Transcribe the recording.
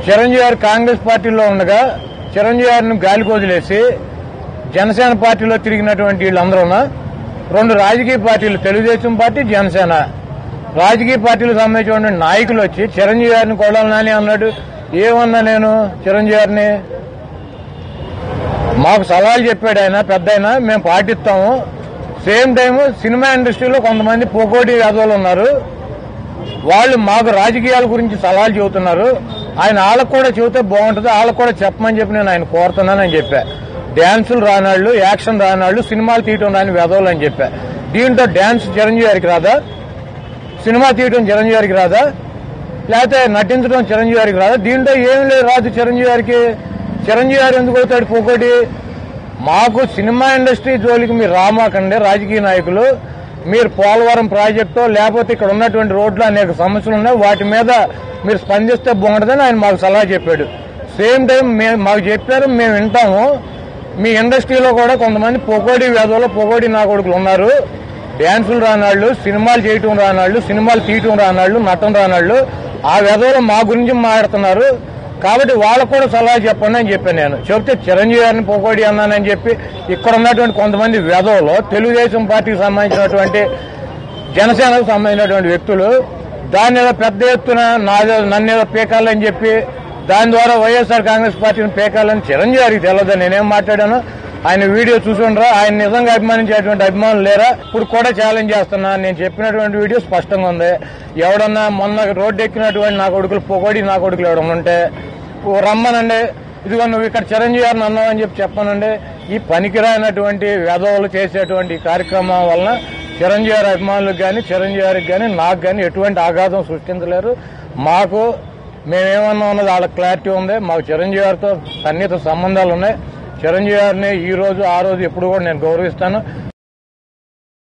చిరంజీవి గారు కాంగ్రెస్ పార్టీలో ఉండగా చిరంజీవి గారిని గాలికి వదిలేసి జనసేన పార్టీలో తిరిగినటువంటి వీళ్ళందరూ రెండు రాజకీయ పార్టీలు తెలుగుదేశం పార్టీ జనసేన రాజకీయ పార్టీలకు సంబంధించిన నాయకులు వచ్చి చిరంజీవి గారిని కొడాలని అన్నాడు ఏమన్నా నేను చిరంజీవి గారిని మాకు సలహాలు చెప్పాడు ఆయన పెద్ద ఆయన మేము పాటిస్తాము సేమ్ టైం సినిమా ఇండస్ట్రీలో కొంతమంది పోకోటి యాదవులు ఉన్నారు వాళ్ళు మాకు రాజకీయాల గురించి సలహాలు చెబుతున్నారు ఆయన వాళ్ళకు కూడా చెబితే బాగుంటుంది వాళ్ళకు కూడా చెప్పమని చెప్పి నేను ఆయన కోరుతున్నానని చెప్పా డ్యాన్సులు రానాళ్ళు యాక్షన్ రానాళ్ళు సినిమాలు తీయటం రాని వెదవులు అని చెప్పా దీంట్లో డ్యాన్స్ చిరంజీవి గారికి రాదా సినిమా తీయటం చిరంజీవి గారికి రాదా లేకపోతే నటించడం చిరంజీవి గారికి రాదా దీంట్లో ఏం లేదు రాదు చిరంజీవి గారికి చిరంజీవి గారు ఎందుకు అవుతాడు పోకోటి మాకు సినిమా ఇండస్ట్రీ జోలికి మీరు రామాకండి రాజకీయ నాయకులు మీరు పోలవరం ప్రాజెక్టు లేకపోతే ఇక్కడ ఉన్నటువంటి రోడ్లు అనేక సమస్యలు ఉన్నాయి వాటి మీద మీరు స్పందిస్తే బాగుంటుందని ఆయన మాకు సలహా చెప్పాడు సేమ్ టైం మేము మాకు చెప్పారు మేము వింటాము మీ ఇండస్ట్రీలో కూడా కొంతమంది పొగోడి వేదవులు పొగోడి నా కొడుకులు ఉన్నారు డ్యాన్సులు రానాళ్ళు సినిమాలు చేయటం రానాళ్ళు సినిమాలు తీయటం రానాళ్ళు నటన రానాళ్ళు ఆ వెధవలు మా గురించి మాట్లాడుతున్నారు కాబట్టి వాళ్ళకు కూడా సలహా చెప్పండి అని చెప్పాను నేను చెప్తే చిరంజీవి గారిని పోకోడి అన్నానని చెప్పి ఇక్కడ ఉన్నటువంటి కొంతమంది వెధవలు తెలుగుదేశం పార్టీకి సంబంధించినటువంటి జనసేనకు సంబంధించినటువంటి వ్యక్తులు దాని ఏదో పెద్ద ఎత్తున నాదో నన్నేదో పీకాలని చెప్పి దాని ద్వారా వైఎస్ఆర్ కాంగ్రెస్ పార్టీని పీకాలని చిరంజీవి గారికి తెలియదు నేనేం మాట్లాడాను ఆయన వీడియో చూసుండ్రా ఆయన నిజంగా అభిమానించేటువంటి అభిమానులు లేరా ఇప్పుడు కూడా ఛాలెంజ్ చేస్తున్నా నేను చెప్పినటువంటి వీడియో స్పష్టంగా ఉంది ఎవడన్నా మొన్న రోడ్డు ఎక్కినటువంటి నా కొడుకులు పొగడి నా కొడుకులు ఎవడన్నా ఉంటే ఓ రమ్మనండి ఇదిగో నువ్వు ఇక్కడ చిరంజీవి గారిని అన్నావని చెప్పి చెప్పనండి ఈ పనికిరానటువంటి వెధవలు చేసేటువంటి ఈ కార్యక్రమం వలన చిరంజీవి గారి అభిమానులకు కానీ చిరంజీవి గారికి కానీ నాకు కానీ ఎటువంటి ఆఘాతం సృష్టించలేరు మాకు మేమేమన్నా ఉన్నది వాళ్ళకి క్లారిటీ ఉంది మాకు చిరంజీవి గారితో సన్నిహిత సంబంధాలు ఉన్నాయి చిరంజీవి గారిని ఈ రోజు ఆ రోజు ఎప్పుడు కూడా నేను గౌరవిస్తాను